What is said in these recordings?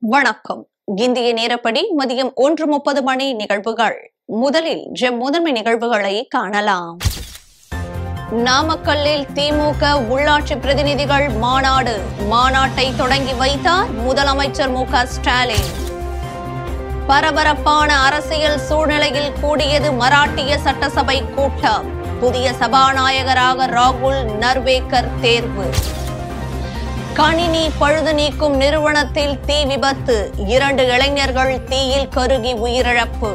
வணக்கம் இந்திய நேரப்படி மதியம் ஒன்று முப்பது மணி நிகழ்வுகள் முதலில் ஜெம் முதன்மை நிகழ்வுகளை காணலாம் நாமக்கல்லில் திமுக உள்ளாட்சி பிரதிநிதிகள் மாநாடு மாநாட்டை தொடங்கி வைத்தார் முதலமைச்சர் மு க ஸ்டாலின் பரபரப்பான அரசியல் சூழ்நிலையில் கூடியது மராட்டிய சட்டசபை கூட்டம் புதிய சபாநாயகராக ராகுல் நர்வேக்கர் தேர்வு கணினி பழுது நீக்கும் நிறுவனத்தில் தீ விபத்து இரண்டு இளைஞர்கள் தீயில் கருகி உயிரிழப்பு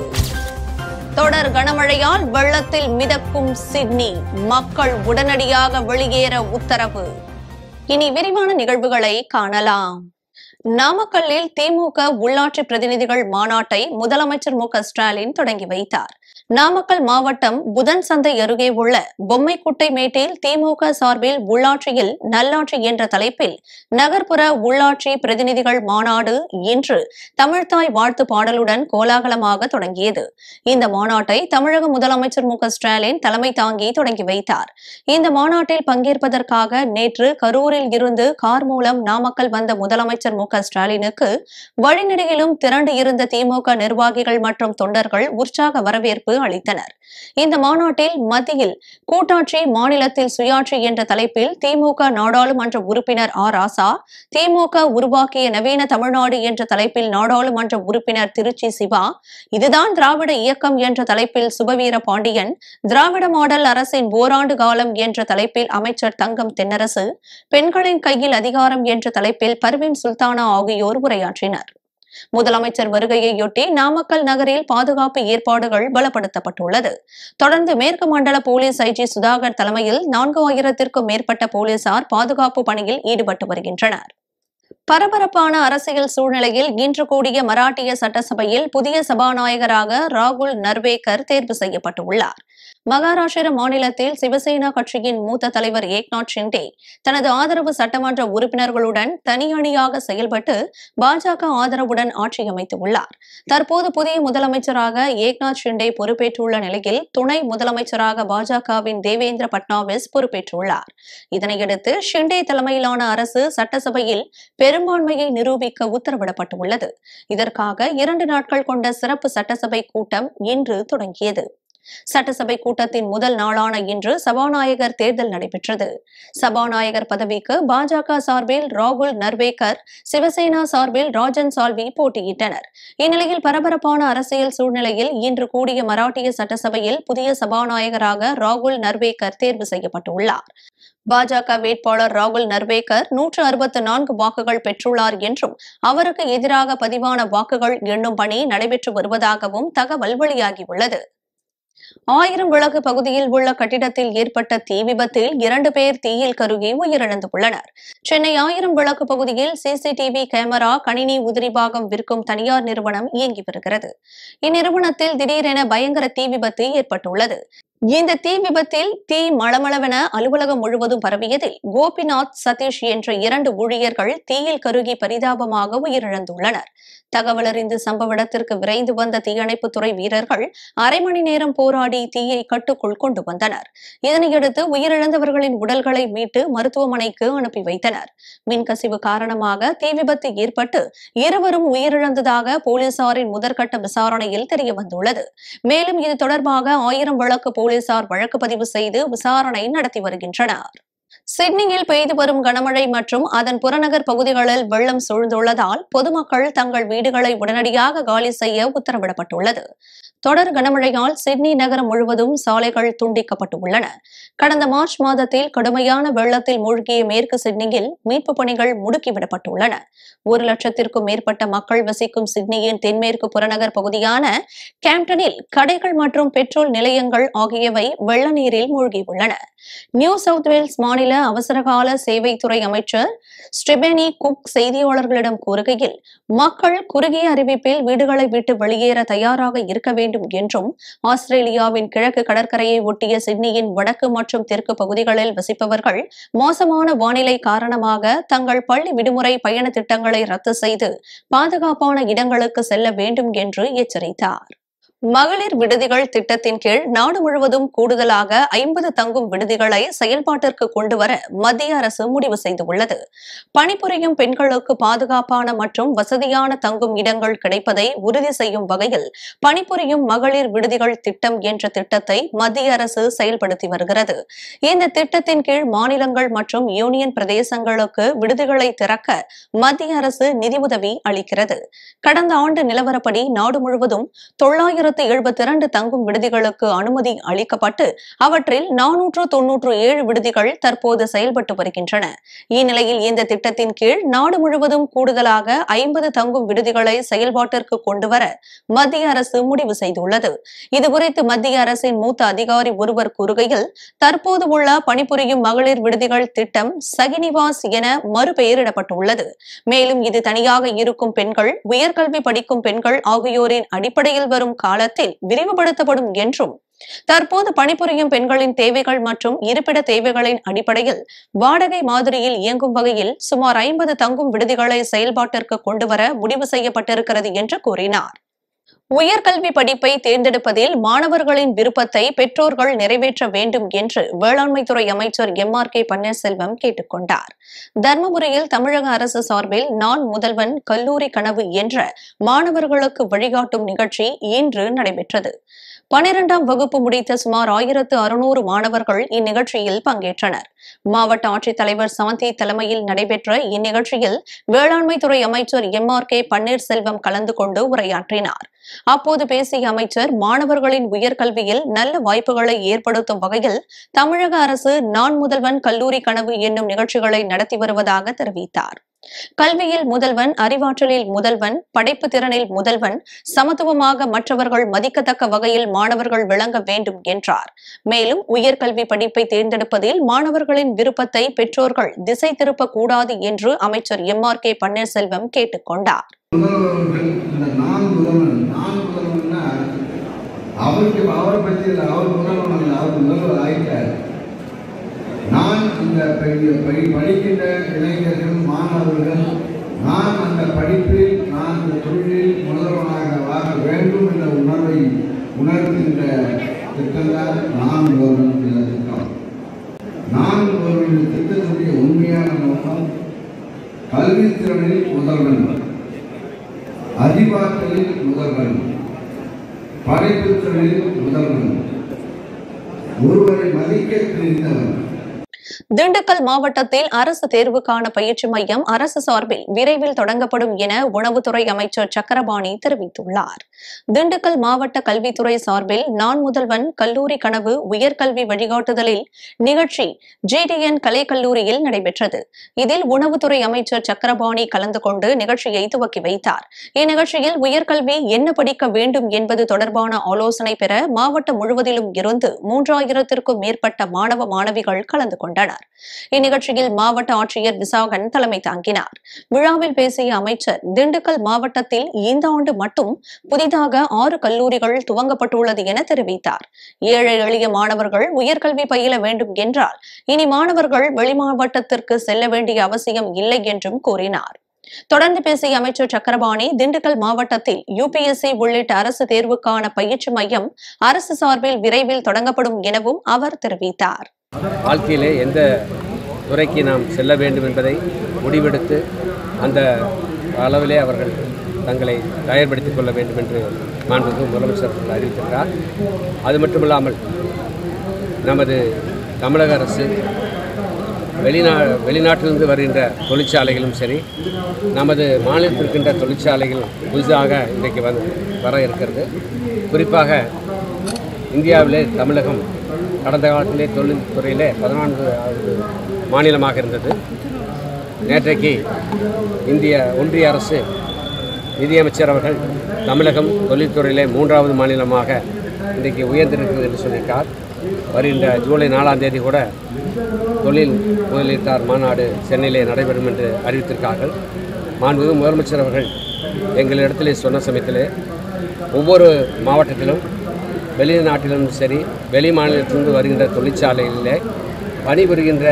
தொடர் கனமழையால் வெள்ளத்தில் மிதக்கும் சிட்னி மக்கள் உடனடியாக வெளியேற உத்தரவு இனி விரிவான நிகழ்வுகளை காணலாம் நாமக்கல்லில் திமுக உள்ளாட்சி பிரதிநிதிகள் மாநாட்டை முதலமைச்சர் மு க ஸ்டாலின் தொடங்கி வைத்தார் நாமக்கல் மாவட்டம் புதன் சந்தை அருகே உள்ள பொம்மைக்குட்டை மேட்டில் திமுக சார்பில் உள்ளாட்சியில் நல்லாட்சி என்ற தலைப்பில் நகர்ப்புற உள்ளாட்சி பிரதிநிதிகள் மாநாடு இன்று தமிழ்தாய் வாழ்த்து பாடலுடன் கோலாகலமாக தொடங்கியது இந்த மாநாட்டை தமிழக முதலமைச்சர் மு க ஸ்டாலின் தலைமை தாங்கி தொடங்கி வைத்தார் இந்த மாநாட்டில் பங்கேற்பதற்காக நேற்று கரூரில் இருந்து கார் மூலம் நாமக்கல் வந்த முதலமைச்சர் மு க ஸ்டாலினுக்கு வழிநெடுகிலும் திரண்டு இருந்த திமுக நிர்வாகிகள் மற்றும் தொண்டர்கள் உற்சாக வரவேற்பு அளித்தனர் இந்த மாநாட்டில் மத்தியில் கூட்டாட்சி மாநிலத்தில் சுயாட்சி என்ற தலைப்பில் திமுக நாடாளுமன்ற உறுப்பினர் ஆ ராசா திமுக உருவாக்கிய நவீன தமிழ்நாடு என்ற தலைப்பில் நாடாளுமன்ற உறுப்பினர் திருச்சி சிவா இதுதான் திராவிட இயக்கம் என்ற தலைப்பில் சுபவீர பாண்டியன் திராவிட மாடல் அரசின் ஓராண்டு காலம் என்ற தலைப்பில் அமைச்சர் தங்கம் தென்னரசு பெண்களின் கையில் அதிகாரம் என்ற தலைப்பில் பர்வீன் சுல்தானா ஆகியோர் உரையாற்றினர் முதலமைச்சர் வருகையையொட்டி நாமக்கல் நகரில் பாதுகாப்பு ஏற்பாடுகள் பலப்படுத்தப்பட்டுள்ளது தொடர்ந்து மேற்கு மண்டல போலீஸ் ஐஜி சுதாகர் தலைமையில் நான்கு ஆயிரத்திற்கும் மேற்பட்ட போலீசார் பாதுகாப்பு பணியில் ஈடுபட்டு வருகின்றனர் பரபரப்பான அரசியல் சூழ்நிலையில் இன்று கூடிய மராட்டிய சட்டசபையில் புதிய சபாநாயகராக ராகுல் நர்வேக்கர் தேர்வு செய்யப்பட்டுள்ளார் மகாராஷ்டிர மாநிலத்தில் சிவசேனா கட்சியின் மூத்த தலைவர் ஏக்நாத் ஷிண்டே தனது ஆதரவு சட்டமன்ற உறுப்பினர்களுடன் தனி அணியாக செயல்பட்டு பாஜக ஆதரவுடன் ஆட்சி அமைத்துள்ளார் தற்போது புதிய முதலமைச்சராக ஏக்நாத் ஷிண்டே பொறுப்பேற்றுள்ள நிலையில் துணை முதலமைச்சராக பாஜகவின் தேவேந்திர பட்னாவிஸ் பொறுப்பேற்றுள்ளார் இதனையடுத்து ஷிண்டே தலைமையிலான அரசு சட்டசபையில் பெரும்பான்மையை நிரூபிக்க உத்தரவிடப்பட்டுள்ளது இதற்காக இரண்டு நாட்கள் கொண்ட சிறப்பு சட்டசபை கூட்டம் இன்று தொடங்கியது சட்டசபை கூட்டத்தின் முதல் நாளான இன்று சபாநாயகர் தேர்தல் நடைபெற்றது சபாநாயகர் பதவிக்கு பாஜக சார்பில் ராகுல் நர்வேக்கர் சிவசேனா சார்பில் ராஜன் சால்வி போட்டியிட்டனர் இந்நிலையில் பரபரப்பான அரசியல் சூழ்நிலையில் இன்று கூடிய மராட்டிய சட்டசபையில் புதிய சபாநாயகராக ராகுல் நர்வேக்கர் தேர்வு செய்யப்பட்டுள்ளார் பாஜக வேட்பாளர் ராகுல் நர்வேக்கர் நூற்று அறுபத்து நான்கு வாக்குகள் பெற்றுள்ளார் என்றும் அவருக்கு எதிராக பதிவான வாக்குகள் எண்ணும் பணி நடைபெற்று வருவதாகவும் தகவல் வெளியாகியுள்ளது ஆயிரம் விளக்கு பகுதியில் உள்ள கட்டிடத்தில் ஏற்பட்ட தீ விபத்தில் இரண்டு பேர் தீயில் கருகி உயிரிழந்துள்ளனர் சென்னை ஆயிரம் விளக்கு பகுதியில் சிசிடிவி கேமரா கணினி உதிரிபாகம் விற்கும் தனியார் நிறுவனம் இயங்கி வருகிறது இந்நிறுவனத்தில் திடீரென பயங்கர தீ விபத்து ஏற்பட்டுள்ளது இந்த தீ விபத்தில் தீ மளமளவென அலுவலகம் முழுவதும் பரவியதில் கோபிநாத் சதீஷ் என்ற இரண்டு ஊழியர்கள் தீயில் கருகி பரிதாபமாக உயிரிழந்துள்ளனர் தகவல் அறிந்து சம்பவ இடத்திற்கு விரைந்து வந்த தீயணைப்புத்துறை வீரர்கள் அரை மணி நேரம் போராடி தீயை கட்டுக்குள் கொண்டு வந்தனர் இதனையடுத்து உயிரிழந்தவர்களின் உடல்களை மீட்டு மருத்துவமனைக்கு அனுப்பி வைத்தனர் மின்கசிவு காரணமாக தீ விபத்து ஏற்பட்டு இருவரும் உயிரிழந்ததாக போலீசாரின் முதற்கட்ட விசாரணையில் தெரியவந்துள்ளது மேலும் இது தொடர்பாக ஆயிரம் விளக்கு போலீசார் வழக்கு பதிவு செய்து விசாரணை நடத்தி வருகின்றனர் சிட்னியில் பெய்து வரும் கனமழை மற்றும் அதன் புறநகர் பகுதிகளில் வெள்ளம் சூழ்ந்துள்ளதால் பொதுமக்கள் தங்கள் வீடுகளை உடனடியாக காலி செய்ய உத்தரவிடப்பட்டுள்ளது தொடர் கனமழையால் சிட்னி நகரம் முழுவதும் சாலைகள் துண்டிக்கப்பட்டுள்ளன கடந்த மார்ச் மாதத்தில் கடுமையான வெள்ளத்தில் மூழ்கிய மேற்கு சிட்னியில் மீட்புப் பணிகள் முடுக்கிவிடப்பட்டுள்ளன ஒரு லட்சத்திற்கும் மேற்பட்ட மக்கள் வசிக்கும் சிட்னியின் தென்மேற்கு புறநகர் பகுதியான கேம்டனில் கடைகள் மற்றும் பெட்ரோல் நிலையங்கள் ஆகியவை வெள்ள நீரில் மூழ்கியுள்ளன நியூ சவுத் வேல்ஸ் மாநில அவசரகால சேவைத்துறை அமைச்சர் ஸ்டெபெனி குக் செய்தியாளர்களிடம் கூறுகையில் மக்கள் குறுகிய அறிவிப்பில் வீடுகளை விட்டு வெளியேற தயாராக இருக்க வேண்டும் என்றும் ஆஸ்திரேலியாவின் கிழக்கு கடற்கரையை ஒட்டிய சிட்னியின் வடக்கு மற்றும் தெற்கு பகுதிகளில் வசிப்பவர்கள் மோசமான வானிலை காரணமாக தங்கள் பள்ளி விடுமுறை பயண திட்டங்களை ரத்து செய்து பாதுகாப்பான இடங்களுக்கு செல்ல வேண்டும் என்று எச்சரித்தார் மகளிர் விடுதிகள் திட்டத்தின் கீழ் நாடு முழுவதும் கூடுதலாக ஐம்பது தங்கும் விடுதிகளை செயல்பாட்டிற்கு கொண்டுவர மத்திய அரசு முடிவு செய்துள்ளது பணிபுரியும் பெண்களுக்கு பாதுகாப்பான மற்றும் வசதியான தங்கும் இடங்கள் கிடைப்பதை உறுதி செய்யும் வகையில் பணிபுரியும் மகளிர் விடுதிகள் திட்டம் என்ற திட்டத்தை மத்திய அரசு செயல்படுத்தி வருகிறது இந்த திட்டத்தின் கீழ் மாநிலங்கள் மற்றும் யூனியன் பிரதேசங்களுக்கு விடுதிகளை திறக்க மத்திய அரசு நிதியுதவி அளிக்கிறது கடந்த ஆண்டு நிலவரப்படி நாடு முழுவதும் தொள்ளாயிரத்து எழுபத்தி இரண்டு தங்கும் விடுதிகளுக்கு அனுமதி அளிக்கப்பட்டு அவற்றில் நானூற்று தொன்னூற்று ஏழு விடுதிகள் தற்போது செயல்பட்டு வருகின்றன இந்நிலையில் இந்த திட்டத்தின் கீழ் நாடு முழுவதும் கூடுதலாக ஐம்பது தங்கும் விடுதிகளை செயல்பாட்டிற்கு கொண்டுவர மத்திய அரசு முடிவு செய்துள்ளது இதுகுறித்து மத்திய அரசின் மூத்த அதிகாரி ஒருவர் கூறுகையில் தற்போது உள்ள பணிபுரியும் மகளிர் விடுதிகள் திட்டம் சகினிவாஸ் என மறுபெயரிடப்பட்டுள்ளது மேலும் இது தனியாக இருக்கும் பெண்கள் உயர்கல்வி படிக்கும் பெண்கள் ஆகியோரின் அடிப்படையில் வரும் காலத்தில் விரிவுபடுத்தப்படும் என்றும் தற்போது பணிபுரியும் பெண்களின் தேவைகள் மற்றும் இருப்பிட தேவைகளின் அடிப்படையில் வாடகை மாதிரியில் இயங்கும் வகையில் சுமார் ஐம்பது தங்கும் விடுதிகளை செயல்பாட்டிற்கு கொண்டுவர முடிவு செய்யப்பட்டிருக்கிறது என்று கூறினார் உயர்கல்வி படிப்பை தேர்ந்தெடுப்பதில் மாணவர்களின் விருப்பத்தை பெற்றோர்கள் நிறைவேற்ற வேண்டும் என்று வேளாண்மைத்துறை அமைச்சர் எம் ஆர் கே பன்னீர்செல்வம் கேட்டுக் கொண்டார் தர்மபுரியில் தமிழக அரசு சார்பில் நான் முதல்வன் கல்லூரி கனவு என்ற மாணவர்களுக்கு வழிகாட்டும் நிகழ்ச்சி இன்று நடைபெற்றது பனிரெண்டாம் வகுப்பு முடித்த சுமார் ஆயிரத்து அறுநூறு மாணவர்கள் இந்நிகழ்ச்சியில் பங்கேற்றனர் மாவட்ட ஆட்சித்தலைவர் சாந்தி தலைமையில் நடைபெற்ற இந்நிகழ்ச்சியில் வேளாண்மைத்துறை அமைச்சர் எம் ஆர் கே பன்னீர்செல்வம் கலந்து கொண்டு உரையாற்றினார் அப்போது பேசிய அமைச்சர் மாணவர்களின் உயர்கல்வியில் நல்ல வாய்ப்புகளை ஏற்படுத்தும் வகையில் தமிழக அரசு நான் முதல்வன் கல்லூரி கனவு என்னும் நிகழ்ச்சிகளை நடத்தி வருவதாக தெரிவித்தார் கல்வியில் முதல்வன் அறிவாற்றலில் முதல்வன் படைப்பு திறனில் முதல்வன் சமத்துவமாக மற்றவர்கள் மதிக்கத்தக்க வகையில் மாணவர்கள் விளங்க வேண்டும் என்றார் மேலும் உயர்கல்வி படிப்பை தேர்ந்தெடுப்பதில் மாணவர்களின் விருப்பத்தை பெற்றோர்கள் திசை திருப்பக் கூடாது என்று அமைச்சர் எம் ஆர் கே பன்னீர்செல்வம் கேட்டுக் கொண்டார் முதல்வர்கள் இந்த நான் முதல்வன் நான் முதல்வன்னா அவருக்கு அவரை பற்றி இல்லை அவர் முதல்வன் அல்ல அவர் முதல்வர் ஆயிட்டார் நான் அந்த படி- படி- படிக்கின்ற இளைஞர்கள் மாணவர்கள் நான் அந்த படிப்பில் நான் அந்த தொழிலில் முதல்வனாக வாழ வேண்டும் என்ற உணர்வை உணர்த்துகின்ற திட்டம்தான் நான் முதல்வன் என்ற திட்டம் நான் முதல்வன் என்ற திட்டத்துடைய உண்மையான நோக்கம் கல்வித்திறனில் முதல்வன் அறிவாற்றலில் முதல்வன் படைப்புத்திறனில் முதல்வன் ஒருவரை மதிக்க தெரிந்தவன் திண்டுக்கல் மாவட்டத்தில் அரசு தேர்வுக்கான பயிற்சி மையம் அரசு சார்பில் விரைவில் தொடங்கப்படும் என உணவுத்துறை அமைச்சர் சக்கரபாணி தெரிவித்துள்ளார் திண்டுக்கல் மாவட்ட கல்வித்துறை சார்பில் நான் முதல்வன் கல்லூரி கனவு உயர்கல்வி வழிகாட்டுதலில் நிகழ்ச்சி ஜேடிஎன் கலைக்கல்லூரியில் நடைபெற்றது இதில் உணவுத்துறை அமைச்சர் சக்கரபாணி கலந்து கொண்டு நிகழ்ச்சியை துவக்கி வைத்தார் இந்நிகழ்ச்சியில் உயர்கல்வி என்ன படிக்க வேண்டும் என்பது தொடர்பான ஆலோசனை பெற மாவட்டம் முழுவதிலும் இருந்து மூன்றாயிரத்திற்கும் மேற்பட்ட மாணவ மாணவிகள் கலந்து கொண்டனர் இந்நிகழ்ச்சியில் மாவட்ட ஆட்சியர் விசாகன் தலைமை தாங்கினார் விழாவில் பேசிய அமைச்சர் திண்டுக்கல் மாவட்டத்தில் இந்த ஆண்டு மட்டும் புதிதாக ஆறு கல்லூரிகள் துவங்கப்பட்டுள்ளது என தெரிவித்தார் ஏழை எளிய மாணவர்கள் உயர்கல்வி பயில வேண்டும் என்றால் இனி மாணவர்கள் வெளிமாவட்டத்திற்கு செல்ல வேண்டிய அவசியம் இல்லை என்றும் கூறினார் தொடர்ந்து பேசிய அமைச்சர் சக்கரபாணி திண்டுக்கல் மாவட்டத்தில் யுபிஎஸ்சி உள்ளிட்ட அரசு தேர்வுக்கான பயிற்சி மையம் அரசு சார்பில் விரைவில் தொடங்கப்படும் எனவும் அவர் தெரிவித்தார் வாழ்க்கையிலே எந்த துறைக்கு நாம் செல்ல வேண்டும் என்பதை முடிவெடுத்து அந்த அளவிலே அவர்கள் தங்களை தயார்படுத்திக் கொள்ள வேண்டும் என்று மாண்புமிகு முதலமைச்சர் அவர்கள் அறிவித்திருக்கிறார் அது மட்டுமில்லாமல் நமது தமிழக அரசு வெளிநா வெளிநாட்டிலிருந்து வருகின்ற தொழிற்சாலைகளும் சரி நமது மாநிலத்தில் இருக்கின்ற தொழிற்சாலைகள் புதிதாக இன்றைக்கு வந்து வர இருக்கிறது குறிப்பாக இந்தியாவிலே தமிழகம் கடந்த காலத்திலே தொழில்துறையிலே பதினான்காவது மாநிலமாக இருந்தது நேற்றைக்கு இந்திய ஒன்றிய அரசு நிதியமைச்சர் அவர்கள் தமிழகம் தொழில்துறையிலே மூன்றாவது மாநிலமாக இன்றைக்கு உயர்ந்திருக்கிறது என்று சொல்லியிருக்கார் வருகின்ற ஜூலை நாலாம் தேதி கூட தொழில் முதலீட்டார் மாநாடு சென்னையிலே நடைபெறும் என்று அறிவித்திருக்கார்கள் மாண்புமிகு முதலமைச்சர் அவர்கள் எங்களிடத்திலே சொன்ன சமயத்திலே ஒவ்வொரு மாவட்டத்திலும் வெளிநாட்டிலும் சரி வெளி மாநிலத்திலிருந்து வருகின்ற தொழிற்சாலைகளிலே பணிபுரிகின்ற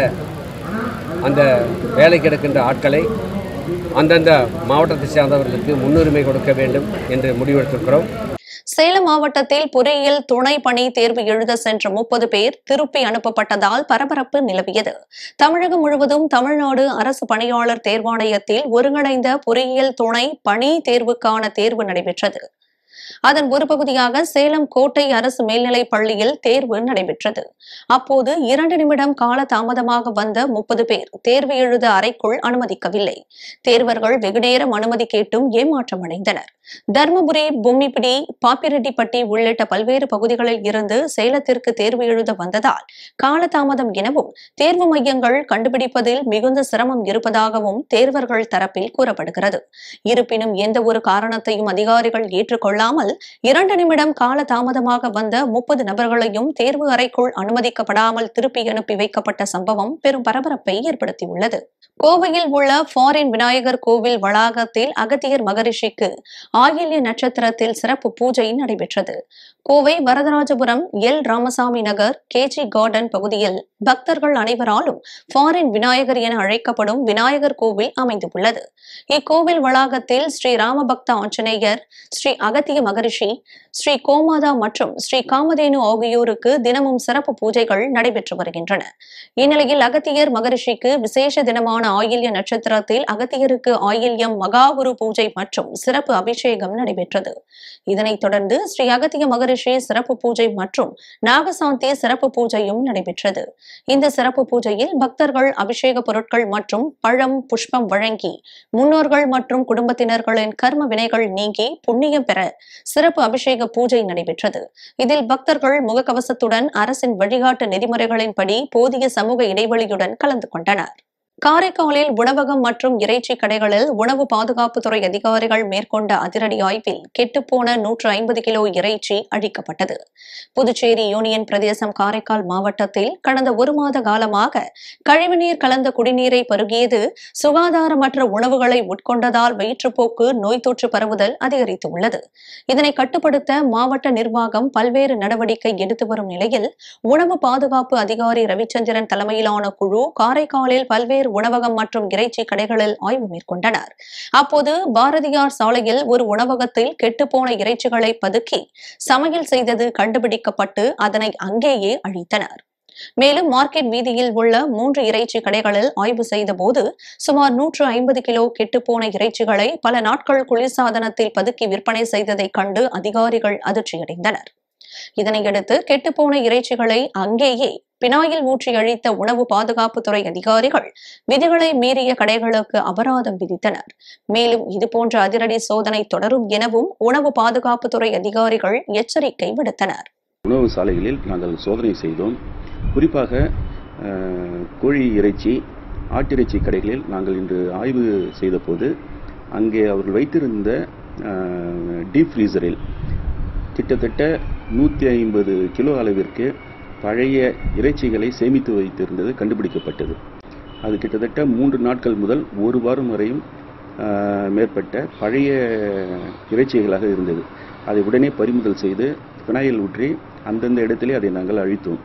அந்த வேலைக்கு எடுக்கின்ற ஆட்களை அந்தந்த மாவட்டத்தை சார்ந்தவர்களுக்கு முன்னுரிமை கொடுக்க வேண்டும் என்று முடிவெடுத்திருக்கிறோம் சேலம் மாவட்டத்தில் பொறியியல் துணை பணி தேர்வு எழுத சென்ற முப்பது பேர் திருப்பி அனுப்பப்பட்டதால் பரபரப்பு நிலவியது தமிழகம் முழுவதும் தமிழ்நாடு அரசு பணியாளர் தேர்வாணையத்தில் ஒருங்கிணைந்த பொறியியல் துணை பணி தேர்வுக்கான தேர்வு நடைபெற்றது அதன் ஒரு பகுதியாக சேலம் கோட்டை அரசு மேல்நிலைப் பள்ளியில் தேர்வு நடைபெற்றது அப்போது இரண்டு நிமிடம் கால தாமதமாக வந்த முப்பது பேர் தேர்வு எழுத அறைக்குள் அனுமதிக்கவில்லை தேர்வர்கள் வெகுநேரம் அனுமதி கேட்டும் ஏமாற்றம் அடைந்தனர் தருமபுரி பொம்மிப்பிடி பாப்பிரெட்டிப்பட்டி உள்ளிட்ட பல்வேறு பகுதிகளில் இருந்து சேலத்திற்கு தேர்வு எழுத வந்ததால் காலதாமதம் எனவும் தேர்வு மையங்கள் கண்டுபிடிப்பதில் மிகுந்த சிரமம் இருப்பதாகவும் தேர்வர்கள் தரப்பில் கூறப்படுகிறது இருப்பினும் எந்த ஒரு காரணத்தையும் அதிகாரிகள் ஏற்றுக்கொள்ளாமல் இரண்டு நிமிடம் கால தாமதமாக வந்த முப்பது நபர்களையும் தேர்வு அறைக்குள் அனுமதிக்கப்படாமல் திருப்பி அனுப்பி வைக்கப்பட்ட சம்பவம் பெரும் பரபரப்பை ஏற்படுத்தியுள்ளது கோவையில் உள்ள ஃபாரின் விநாயகர் கோவில் வளாகத்தில் அகத்தியர் மகரிஷிக்கு ஆயில்ய நட்சத்திரத்தில் சிறப்பு பூஜை நடைபெற்றது Kovai Varadharajapuram L Ramasamy Nagar KG garden பகுதியில் பக்தர்கள் அனைவராலும் ஃபாரின் விநாயகர் என அழைக்கப்படும் விநாயகர் கோவில் அமைந்துள்ளது இக்கோவில் வளாகத்தில் ஸ்ரீ ராமபக்த ஆஞ்சநேயர் ஸ்ரீ அகத்திய மகரிஷி ஸ்ரீ கோமாதா மற்றும் ஸ்ரீ காமதேனு ஆகியோருக்கு தினமும் சிறப்பு பூஜைகள் நடைபெற்று வருகின்றன இந்நிலையில் அகத்தியர் மகரிஷிக்கு விசேஷ தினமான ஆயில்ய நட்சத்திரத்தில் அகத்தியருக்கு ஆயில்யம் மகாகுரு பூஜை மற்றும் சிறப்பு அபிஷேகம் நடைபெற்றது இதனைத் தொடர்ந்து ஸ்ரீ அகத்திய மகரிஷி சிறப்பு பூஜை மற்றும் நாகசாந்தி சிறப்பு பூஜையும் நடைபெற்றது இந்த சிறப்பு பூஜையில் பக்தர்கள் அபிஷேக பொருட்கள் மற்றும் பழம் புஷ்பம் வழங்கி முன்னோர்கள் மற்றும் குடும்பத்தினர்களின் கர்ம வினைகள் நீங்கி புண்ணியம் பெற சிறப்பு அபிஷேக பூஜை நடைபெற்றது இதில் பக்தர்கள் முகக்கவசத்துடன் அரசின் வழிகாட்டு நெறிமுறைகளின்படி போதிய சமூக இடைவெளியுடன் கலந்து கொண்டனர் காரைக்காலில் உணவகம் மற்றும் இறைச்சி கடைகளில் உணவு பாதுகாப்புத்துறை அதிகாரிகள் மேற்கொண்ட அதிரடி ஆய்வில் கெட்டுப்போன நூற்று ஐம்பது கிலோ இறைச்சி அழிக்கப்பட்டது புதுச்சேரி யூனியன் பிரதேசம் காரைக்கால் மாவட்டத்தில் கடந்த ஒரு மாத காலமாக கழிவுநீர் கலந்த குடிநீரை பருகியது சுகாதாரமற்ற உணவுகளை உட்கொண்டதால் வயிற்றுப்போக்கு நோய் தொற்று பரவுதல் அதிகரித்துள்ளது இதனை கட்டுப்படுத்த மாவட்ட நிர்வாகம் பல்வேறு நடவடிக்கை எடுத்து வரும் நிலையில் உணவு பாதுகாப்பு அதிகாரி ரவிச்சந்திரன் தலைமையிலான குழு காரைக்காலில் பல்வேறு உணவகம் மற்றும் இறைச்சி கடைகளில் ஆய்வு மேற்கொண்டனர் அப்போது பாரதியார் சாலையில் ஒரு உணவகத்தில் கெட்டுப்போன இறைச்சிகளை பதுக்கி சமையல் செய்தது கண்டுபிடிக்கப்பட்டு அதனை அங்கேயே அழித்தனர் மேலும் மார்க்கெட் வீதியில் உள்ள மூன்று இறைச்சி கடைகளில் ஆய்வு செய்தபோது சுமார் நூற்று ஐம்பது கிலோ கெட்டுப்போன இறைச்சிகளை பல நாட்கள் குளிர்சாதனத்தில் பதுக்கி விற்பனை செய்ததைக் கண்டு அதிகாரிகள் அதிர்ச்சியடைந்தனர் இதனையடுத்து கெட்டுப்போன இறைச்சிகளை அங்கேயே பினாயில் ஊற்றி அழித்த உணவு பாதுகாப்புத்துறை அதிகாரிகள் விதிகளை மீறிய கடைகளுக்கு அபராதம் விதித்தனர் மேலும் இதுபோன்ற அதிரடி சோதனை தொடரும் எனவும் உணவு பாதுகாப்புத்துறை அதிகாரிகள் எச்சரிக்கை விடுத்தனர் உணவு சாலைகளில் நாங்கள் சோதனை செய்தோம் குறிப்பாக அஹ், கோழி இறைச்சி ஆட்டிறைச்சி கடைகளில் நாங்கள் இன்று ஆய்வு செய்தபோது அங்கே அவர்கள் வைத்திருந்த டீப் ஃப்ரீசரில் கிட்டத்தட்ட நூற்றி ஐம்பது கிலோ அளவிற்கு பழைய இறைச்சிகளை சேமித்து வைத்திருந்தது கண்டுபிடிக்கப்பட்டது அது கிட்டத்தட்ட மூன்று நாட்கள் முதல் ஒரு வாரம் வரையும் அஹ், மேற்பட்ட பழைய இறைச்சிகளாக இருந்தது அதை உடனே பறிமுதல் செய்து பினாயில் ஊற்றி அந்தந்த இடத்திலே அதை நாங்கள் அழித்தோம்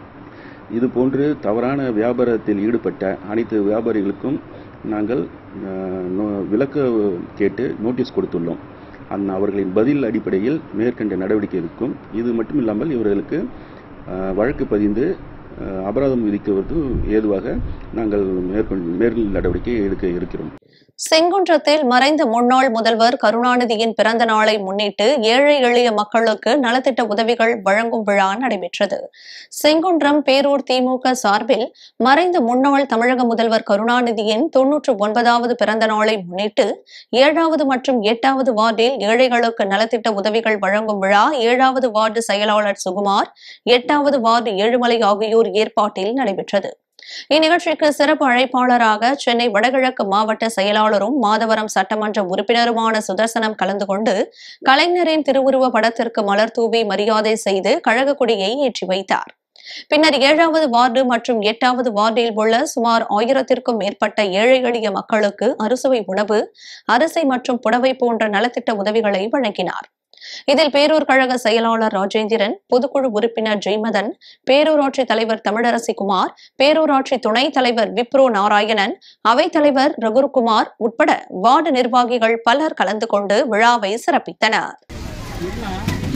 இது போன்று தவறான வியாபாரத்தில் ஈடுபட்ட அனைத்து வியாபாரிகளுக்கும் நாங்கள் அஹ், நோ- விலக்கு கேட்டு நோட்டீஸ் கொடுத்துள்ளோம் அந்த அவர்களின் பதில் அடிப்படையில் மேற்கண்ட நடவடிக்கை இருக்கும் இது மட்டும் இல்லாமல் இவர்களுக்கு அஹ், வழக்கு பதிந்து அஹ், அபராதம் விதிக்குவது ஏதுவாக நாங்கள் மேற்கொண்டு மேல் நடவடிக்கை எடுக்க இருக்கிறோம் செங்குன்றத்தில் மறைந்த முன்னாள் முதல்வர் கருணாநிதியின் பிறந்த நாளை முன்னிட்டு ஏழை எளிய மக்களுக்கு நலத்திட்ட உதவிகள் வழங்கும் விழா நடைபெற்றது செங்குன்றம் பேரூர் திமுக சார்பில் மறைந்த முன்னாள் தமிழக முதல்வர் கருணாநிதியின் தொன்னூற்று ஒன்பதாவது பிறந்த நாளை முன்னிட்டு ஏழாவது மற்றும் எட்டாவது வார்டில் ஏழைகளுக்கு நலத்திட்ட உதவிகள் வழங்கும் விழா ஏழாவது வார்டு செயலாளர் சுகுமார் எட்டாவது வார்டு ஏழுமலை ஆகியோர் ஏற்பாட்டில் நடைபெற்றது இந்நிகழ்ச்சிக்கு சிறப்பு அழைப்பாளராக சென்னை வடகிழக்கு மாவட்ட செயலாளரும் மாதவரம் சட்டமன்ற உறுப்பினருமான சுதர்சனம் கலந்து கொண்டு கலைஞரின் திருவுருவ படத்திற்கு மலர் தூவி மரியாதை செய்து கழக கொடியை ஏற்றி வைத்தார் பின்னர் ஏழாவது வார்டு மற்றும் எட்டாவது வார்டில் உள்ள சுமார் ஆயிரத்திற்கும் மேற்பட்ட ஏழை எளிய மக்களுக்கு அறுசுவை உணவு அரிசி மற்றும் புடவை போன்ற நலத்திட்ட உதவிகளை வழங்கினார் இதில் பேரூர் கழக செயலாளர் ராஜேந்திரன் பொதுக்குழு உறுப்பினர் ஜெய்மதன் பேரூராட்சி தலைவர் தமிழரசி குமார் பேரூராட்சி துணைத் தலைவர் விப்ரோ நாராயணன் அவைத்தலைவர் ரகுருகுமார் உட்பட வார்டு நிர்வாகிகள் பலர் கலந்து கொண்டு விழாவை சிறப்பித்தனர்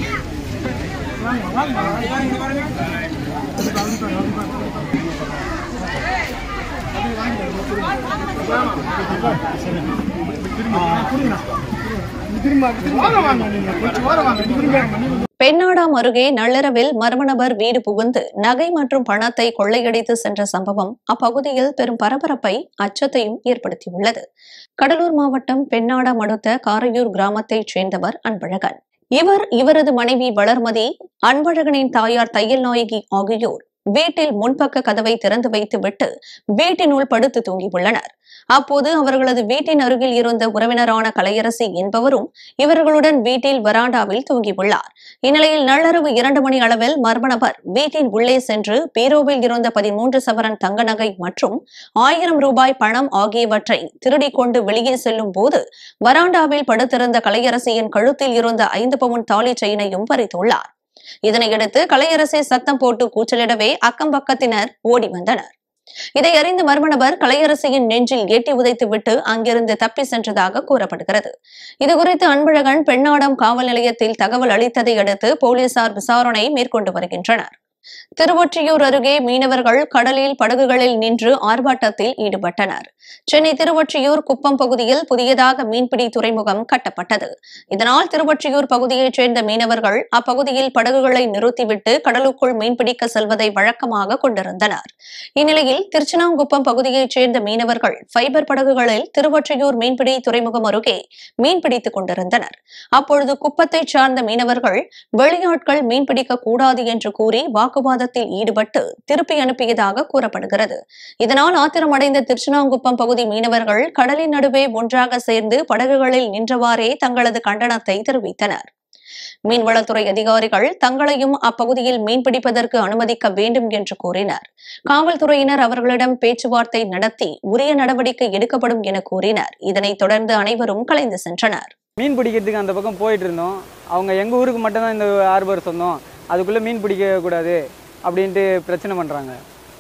பெண்ணாடாம் அருகே நள்ளிரவில் மர்ம நபர் வீடு புகுந்து நகை மற்றும் பணத்தை கொள்ளையடித்து சென்ற சம்பவம் அப்பகுதியில் பெரும் பரபரப்பை அச்சத்தையும் ஏற்படுத்தியுள்ளது கடலூர் மாவட்டம் பெண்ணாடாம் அடுத்த காரையூர் கிராமத்தைச் சேர்ந்தவர் அன்பழகன் இவர் இவரது மனைவி வளர்மதி அன்பழகனின் தாயார் தையல் நாயகி ஆகியோர் வீட்டில் முன்பக்க கதவை திறந்து வைத்துவிட்டு வீட்டினுள் படுத்து தூங்கியுள்ளனர் அப்போது அவர்களது வீட்டின் அருகில் இருந்த உறவினரான கலையரசி என்பவரும் இவர்களுடன் வீட்டில் வராண்டாவில் தூங்கியுள்ளார் இந்நிலையில் நள்ளிரவு இரண்டு மணி அளவில் மர்ம நபர் வீட்டின் உள்ளே சென்று பீரோவில் இருந்த பதிமூன்று சவரன் தங்க நகை மற்றும் ஆயிரம் ரூபாய் பணம் ஆகியவற்றை திருடிக் கொண்டு வெளியே செல்லும் போது வராண்டாவில் படுத்திருந்த கலையரசியின் கழுத்தில் இருந்த ஐந்து பவுன் தாலி செயினையும் பறித்துள்ளார் இதனையடுத்து கலையரசி சத்தம் போட்டு கூச்சலிடவே அக்கம் பக்கத்தினர் ஓடி வந்தனர் இதை அறிந்த மர்ம நபர் கலையரசியின் நெஞ்சில் எட்டி உதைத்துவிட்டு அங்கிருந்து தப்பி சென்றதாக கூறப்படுகிறது இதுகுறித்து அன்பழகன் பெண்ணாடம் காவல் நிலையத்தில் தகவல் அளித்ததை அடுத்து போலீசார் விசாரணை மேற்கொண்டு வருகின்றனர் திருவொற்றியூர் அருகே மீனவர்கள் கடலில் படகுகளில் நின்று ஆர்ப்பாட்டத்தில் ஈடுபட்டனர் சென்னை திருவொற்றியூர் குப்பம் பகுதியில் புதியதாக மீன்பிடி துறைமுகம் கட்டப்பட்டது இதனால் திருவொற்றியூர் பகுதியைச் சேர்ந்த மீனவர்கள் அப்பகுதியில் படகுகளை நிறுத்திவிட்டு கடலுக்குள் மீன்பிடிக்க செல்வதை வழக்கமாக கொண்டிருந்தனர் இந்நிலையில் திருச்சினாங்குப்பம் பகுதியைச் சேர்ந்த மீனவர்கள் ஃபைபர் படகுகளில் திருவொற்றியூர் மீன்பிடி துறைமுகம் அருகே மீன்பிடித்துக் கொண்டிருந்தனர் அப்பொழுது குப்பத்தைச் சார்ந்த மீனவர்கள் வெளியாட்கள் மீன்பிடிக்க கூடாது என்று கூறி வாக்குவாதத்தில் ஈடுபட்டு திருப்பி அனுப்பியதாக கூறப்படுகிறது இதனால் ஆத்திரமடைந்த திருச்சினாங்குப்பம் பகுதி மீனவர்கள் கடலின் நடுவே ஒன்றாக சேர்ந்து படகுகளில் நின்றவாறே தங்களது கண்டனத்தை தெரிவித்தனர் மீன்வளத்துறை அதிகாரிகள் தங்களையும் அப்பகுதியில் மீன்பிடிப்பதற்கு அனுமதிக்க வேண்டும் என்று கூறினர் காவல்துறையினர் அவர்களிடம் பேச்சுவார்த்தை நடத்தி உரிய நடவடிக்கை எடுக்கப்படும் என கூறினர் இதனைத் தொடர்ந்து அனைவரும் கலைந்து சென்றனர் மீன் பிடிக்கிறதுக்கு அந்த பக்கம் போயிட்டு இருந்தோம் அவங்க எங்கள் ஊருக்கு மட்டும்தான் இந்த ஹார்பர் சொந்தம் அதுக்குள்ளே மீன் பிடிக்கக்கூடாது அப்படின்ட்டு பிரச்சனை பண்ணுறாங்க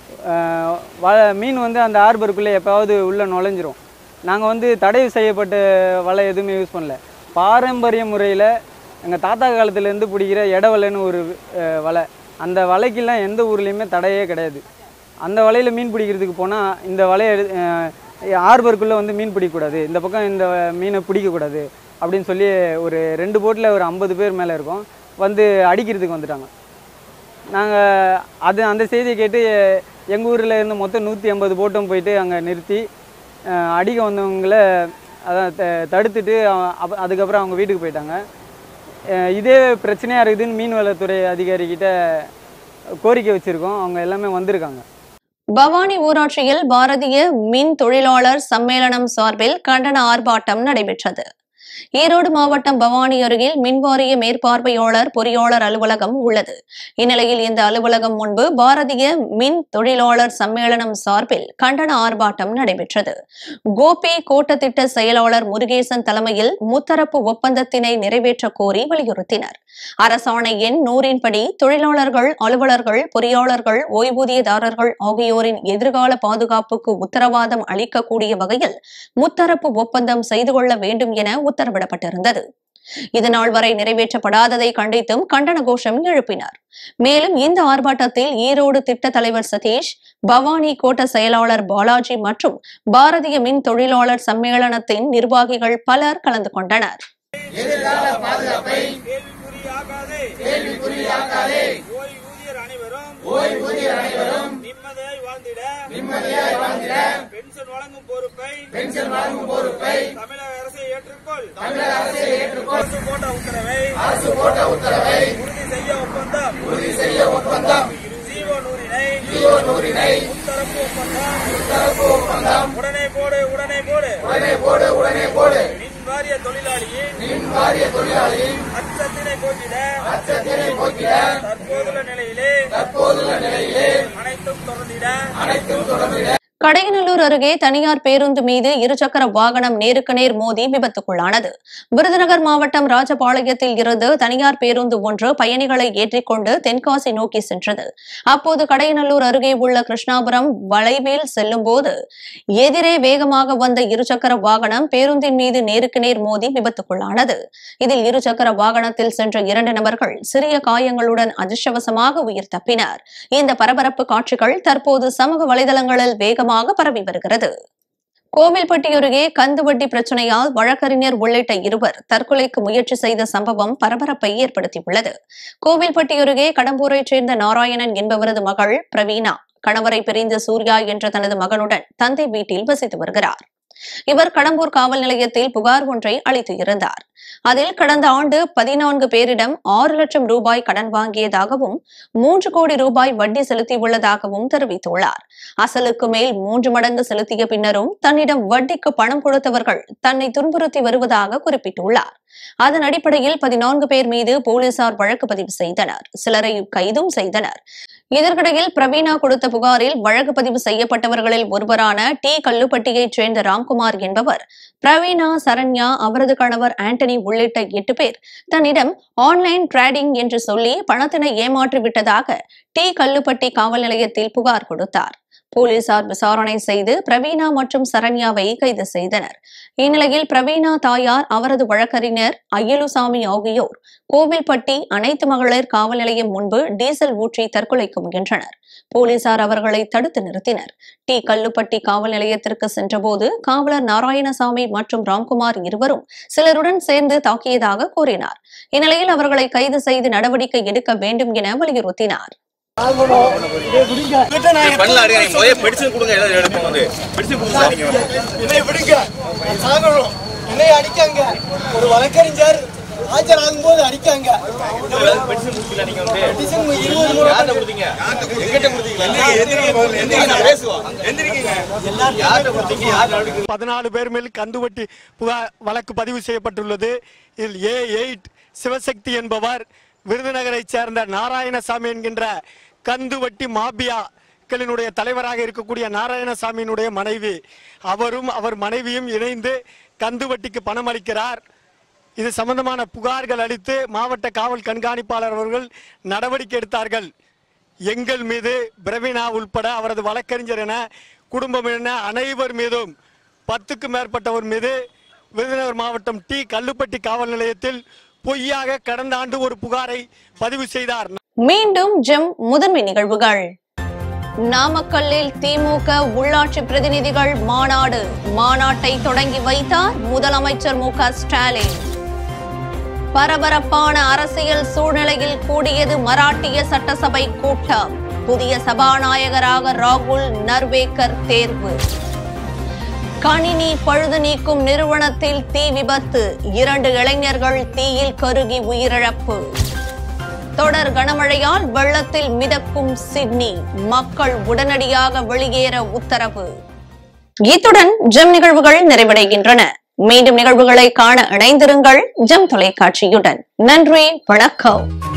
வ மீன் வந்து அந்த ஹார்பருக்குள்ளே எப்போயாவது உள்ளே நுழைஞ்சிரும் நாங்கள் வந்து தடை செய்யப்பட்ட வலை எதுவுமே யூஸ் பண்ணல பாரம்பரிய முறையில் எங்கள் தாத்தா காலத்துலேருந்து பிடிக்கிற இடவலைன்னு ஒரு அஹ், வலை அந்த வலைக்கெல்லாம் எந்த ஊர்லேயுமே தடையே கிடையாது அந்த வலையில் மீன் பிடிக்கிறதுக்கு போனால் இந்த வலையை எடு ஹார்பருக்குள்ளே வந்து மீன் பிடிக்கக்கூடாது இந்த பக்கம் இந்த மீனை பிடிக்கக்கூடாது அப்படின்னு சொல்லி ஒரு ரெண்டு போட்டில் ஒரு ஐம்பது பேர் மேலே இருக்கோம் வந்து அடிக்கிறதுக்கு வந்துட்டாங்க நாங்கள் அது அந்த செய்தியை கேட்டு எங்கள் ஊரில் இருந்து மொத்தம் நூற்றி ஐம்பது போட்டும் போயிட்டு அங்கே நிறுத்தி அஹ், அடிக்க வந்தவங்கள அதான் த- தடுத்துட்டு அவ- அப்ப- அதுக்கப்புறம் அவங்க வீட்டுக்கு போயிட்டாங்க அஹ், இதே பிரச்சனையாக இருக்குதுன்னு மீன்வளத்துறை அதிகாரிகிட்ட கோரிக்கை வச்சுருக்கோம் அவங்க எல்லாமே வந்திருக்காங்க பவானி ஊராட்சியில் பாரதிய மின் தொழிலாளர் சம்மேளனம் சார்பில் கண்டன ஆர்ப்பாட்டம் நடைபெற்றது ஈரோடு மாவட்டம் பவானி அருகில் மின்வாரிய மேற்பார்வையாளர் பொறியாளர் அலுவலகம் உள்ளது இந்நிலையில் இந்த அலுவலகம் முன்பு பாரதிய மின் தொழிலாளர் சம்மேளனம் சார்பில் கண்டன ஆர்ப்பாட்டம் நடைபெற்றது கோபி கோட்டத்திட்ட செயலாளர் முருகேசன் தலைமையில் முத்தரப்பு ஒப்பந்தத்தினை நிறைவேற்ற கோரி வலியுறுத்தினர் அரசாணை எண் நூறின்படி தொழிலாளர்கள் அலுவலர்கள் பொறியாளர்கள் ஓய்வூதியதாரர்கள் ஆகியோரின் எதிர்கால பாதுகாப்புக்கு உத்தரவாதம் அளிக்கக்கூடிய வகையில் முத்தரப்பு ஒப்பந்தம் செய்து கொள்ள வேண்டும் என உத்தரவிடப்பட்டிருந்தது இதுநாள் வரை நிறைவேற்றப்படாததை கண்டித்தும் கண்டன கோஷம் எழுப்பினர் மேலும் இந்த ஆர்ப்பாட்டத்தில் ஈரோடு திட்ட தலைவர் சதீஷ் பவானி கோட்ட செயலாளர் பாலாஜி மற்றும் பாரதிய மின் தொழிலாளர் சம்மேளனத்தின் நிர்வாகிகள் பலர் கலந்து கொண்டனர் கேள்விக்குறியாக்காதே கேள்விக்குறியாக்காதே ஓய்வூதியர் அனைவரும் ஓய்வூதியர் அனைவரும் நிம்மதியாய் வாழ்ந்திட நிம்மதியாய் வாழ்ந்திட பென்ஷன் வழங்கும் பொறுப்பை பென்ஷன் வழங்கும் பொறுப்பை தமிழக அரசை ஏற்றுக்கொள் தமிழக அரசை ஏற்றுக்கொள் அரசு போட்ட உத்தரவை அரசு போட்ட உத்தரவை உறுதி செய்ய ஒப்பந்தம் உறுதி செய்ய ஒப்பந்தம் ஜீவோ நூறினை ஜீவோ நூறினை உத்தரப்பு ஒப்பந்தம் உத்தரப்பு ஒப்பந்தம் உடனே போடு உடனே போடு உடனே போடு உடனே போடு மின் வாரிய தொழிலாளியின் மின் வாரிய தொழிலாளியின் அச்சத்தினை போக்கிட அச்சத்தினை போக்கிட தற்போதுள்ள நிலையிலே தற்போதுள்ள நிலையிலே அனைத்தும் தொடர்ந்திட அனைத்தும் தொடர்ந்திட கடையநல்லூர் அருகே தனியார் பேருந்து மீது இருசக்கர வாகனம் நேருக்கு நேர் மோதி விபத்துக்குள்ளானது விருதுநகர் மாவட்டம் ராஜபாளையத்தில் இருந்து தனியார் பேருந்து ஒன்று பயணிகளை ஏற்றிக்கொண்டு தென்காசி நோக்கி சென்றது அப்போது கடையநல்லூர் அருகே உள்ள கிருஷ்ணாபுரம் வளைவில் செல்லும்போது எதிரே வேகமாக வந்த இருசக்கர வாகனம் பேருந்தின் மீது நேருக்கு நேர் மோதி விபத்துக்குள்ளானது இதில் இருசக்கர வாகனத்தில் சென்ற இரண்டு நபர்கள் சிறிய காயங்களுடன் அதிர்ஷ்டவசமாக உயிர் தப்பினர் இந்த பரபரப்பு காட்சிகள் தற்போது சமூக வலைதளங்களில் வேகமாக பரவி வருகிறது கோவில்பட்டி அருகே கந்துவட்டி பிரச்சனையால் வழக்கறிஞர் உள்ளிட்ட இருவர் தற்கொலைக்கு முயற்சி செய்த சம்பவம் பரபரப்பை ஏற்படுத்தியுள்ளது கோவில்பட்டி அருகே கடம்பூரைச் சேர்ந்த நாராயணன் என்பவரது மகள் பிரவீனா கணவரை பிரிந்த சூர்யா என்ற தனது மகனுடன் தந்தை வீட்டில் வசித்து வருகிறார் இவர் கடம்பூர் காவல் நிலையத்தில் புகார் ஒன்றை அளித்து இருந்தார் அதில் கடந்த ஆண்டு பதினான்கு பேரிடம் ஆறு லட்சம் ரூபாய் கடன் வாங்கியதாகவும் மூன்று கோடி ரூபாய் வட்டி செலுத்தியுள்ளதாகவும் தெரிவித்துள்ளார் அசலுக்கு மேல் மூன்று மடங்கு செலுத்திய பின்னரும் தன்னிடம் வட்டிக்கு பணம் கொடுத்தவர்கள் தன்னை துன்புறுத்தி வருவதாக குறிப்பிட்டுள்ளார் அதன் அடிப்படையில் பதினான்கு பேர் மீது போலீசார் வழக்கு பதிவு செய்தனர் சிலரை கைதும் செய்தனர் இதற்கிடையில் பிரவீனா கொடுத்த புகாரில் வழக்கு பதிவு செய்யப்பட்டவர்களில் ஒருவரான டி கல்லுப்பட்டியைச் சேர்ந்த ராம்குமார் என்பவர் பிரவீனா சரண்யா அவரது கணவர் ஆண்டனி உள்ளிட்ட எட்டு பேர் தன்னிடம் ஆன்லைன் டிரேடிங் என்று சொல்லி பணத்தினை ஏமாற்றி விட்டதாக டி கல்லுப்பட்டி காவல் நிலையத்தில் புகார் கொடுத்தார் போலீசார் விசாரணை செய்து பிரவீனா மற்றும் சரண்யாவை கைது செய்தனர் இந்நிலையில் பிரவீனா தாயார் அவரது வழக்கறிஞர் அய்யலுசாமி ஆகியோர் கோவில்பட்டி அனைத்து மகளிர் காவல் நிலையம் முன்பு டீசல் ஊற்றி தற்கொலைக்கு முயன்றனர் போலீசார் அவர்களை தடுத்து நிறுத்தினர் டி கல்லுப்பட்டி காவல் நிலையத்திற்கு சென்றபோது காவலர் நாராயணசாமி மற்றும் ராம்குமார் இருவரும் சிலருடன் சேர்ந்து தாக்கியதாக கூறினார் இந்நிலையில் அவர்களை கைது செய்து நடவடிக்கை எடுக்க வேண்டும் என வலியுறுத்தினார் பண்ணல அடிங்க நீங்க முதல்ல மெடிசன் கொடுங்க எல்லாம் எடுப்போம் வந்து மெடிசன் கொடுங்க நீங்க என்னை விடுங்க நான் சாகணும் என்னை அடிக்காங்க ஒரு வழக்கறிஞர் ஆஜராகும் போது அடிக்காங்க மெடிசன் கொடுக்கல நீங்க வந்து டிசன் இருபது முறை யார்கிட்ட கொடுத்தீங்க எங்கிட்ட கொடுத்தீங்களா எந்திரிங்க முதல்ல எந்திரிங்க பேசுவோம் எந்திரிக்கீங்க யார்கிட்ட கொடுத்தீங்க யார் நடவடிக்கை பதினாலு பேர் மேல் கந்துவட்டி புகார் வழக்கு பதிவு செய்யப்பட்டுள்ளது இதில் ஏ எயிட் சிவசக்தி என்பவர் விருதுநகரைச் சேர்ந்த நாராயணசாமி என்கின்ற கந்துவட்டி மாபியாக்களினுடைய தலைவராக இருக்கக்கூடிய நாராயணசாமியினுடைய மனைவி அவரும் அவர் மனைவியும் இணைந்து கந்துவட்டிக்கு பணம் அளிக்கிறார் இது சம்பந்தமான புகார்கள் அளித்து மாவட்ட காவல் கண்காணிப்பாளர் அவர்கள் நடவடிக்கை எடுத்தார்கள் எங்கள் மீது பிரவீனா உள்பட அவரது வழக்கறிஞர் என குடும்பம் என அனைவர் மீதும் பத்துக்கும் மேற்பட்டவர் மீது விருதுநகர் மாவட்டம் டி கல்லுப்பட்டி காவல் நிலையத்தில் பொய்யாக கடந்த ஆண்டு ஒரு புகாரை பதிவு செய்தார் மீண்டும் ஜெம் முதன்மை நிகழ்வுகள் நாமக்கல்லில் திமுக உள்ளாட்சி பிரதிநிதிகள் மாநாடு மாநாட்டை தொடங்கி வைத்தார் முதலமைச்சர் மு க ஸ்டாலின் பரபரப்பான அரசியல் சூழ்நிலையில் கூடியது மராட்டிய சட்டசபை கூட்டம் புதிய சபாநாயகராக ராகுல் நர்வேக்கர் தேர்வு கணினி பழுது நீக்கும் நிறுவனத்தில் தீ விபத்து இரண்டு இளைஞர்கள் தீயில் கருகி உயிரிழப்பு தொடர் கனமழையால் வெள்ளத்தில் மிதக்கும் சிட்னி மக்கள் உடனடியாக வெளியேற உத்தரவு இத்துடன் ஜெம் நிகழ்வுகள் நிறைவடைகின்றன மீண்டும் நிகழ்வுகளை காண இணைந்திருங்கள் ஜெம் தொலைக்காட்சியுடன் நன்றி வணக்கம்